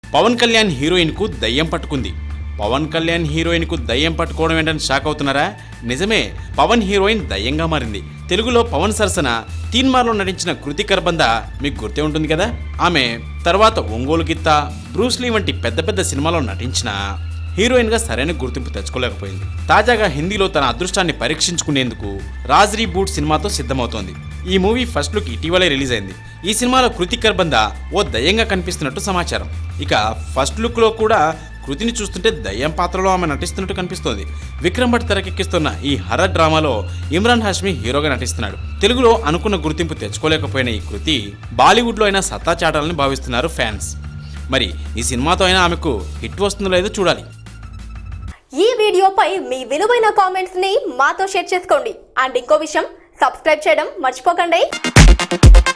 Pawan Kalyan heroine కు దయ్యం పట్టుకుంది పవన్ కళ్యాణ్ హీరోయిన్ కు దయ్యం పట్టుకోవడం ఏంటని షాక్ అవుతున్నారా నిజమే పవన్ హీరోయిన్ దయ్యంగా మారింది తెలుగులో పవన్ సరసన తీన్మార్లో నటించిన కృతి కర్బంద మీకు గుర్తే ఉంటుంది కదా ఆమె తర్వాత ఒంగోలు గిత్త బ్రూస్లీ వంటి పెద్ద పెద్ద సినిమాలో నటించిన హీరోయిన్ గా సరైన గుర్తింపు తెచ్చుకోలేకపోయింది తాజాగా హిందీలో తన అదృష్టాన్ని పరీక్షించుకునేందుకు రాజ్ బూట్ సినిమాతో సిద్ధమవుతోంది ఈ మూవీ ఫస్ట్ లుక్ ఇటీవలే రిలీజ్ అయింది ఈ సినిమాలో కృతి కర్బంద ఓ దయ్యంగా కనిపిస్తున్నట్టు సమాచారం ఇక ఫస్ట్ లుక్ లో కూడా కృతిని చూస్తుంటే దయ్యం పాత్రలో ఆమె నటిస్తున్నట్టు కనిపిస్తోంది విక్రమ్ భట్ తెరకెక్కిస్తున్న ఈ హర్రర్ డ్రామాలో ఇమ్రాన్ హాష్మి హీరోగా నటిస్తున్నాడు తెలుగులో అనుకున్న గుర్తింపు తెచ్చుకోలేకపోయిన ఈ కృతి బాలీవుడ్లో అయినా సత్తా చాటాలని భావిస్తున్నారు ఫ్యాన్స్ మరి ఈ సినిమాతో అయినా ఆమెకు హిట్ వస్తుందో లేదో చూడాలి ఈ వీడియోపై మీ విలువైన కామెంట్స్ ని మాతో షేర్ చేసుకోండి అండ్ ఇంకో విషయం సబ్స్క్రైబ్ చేయడం మర్చిపోకండి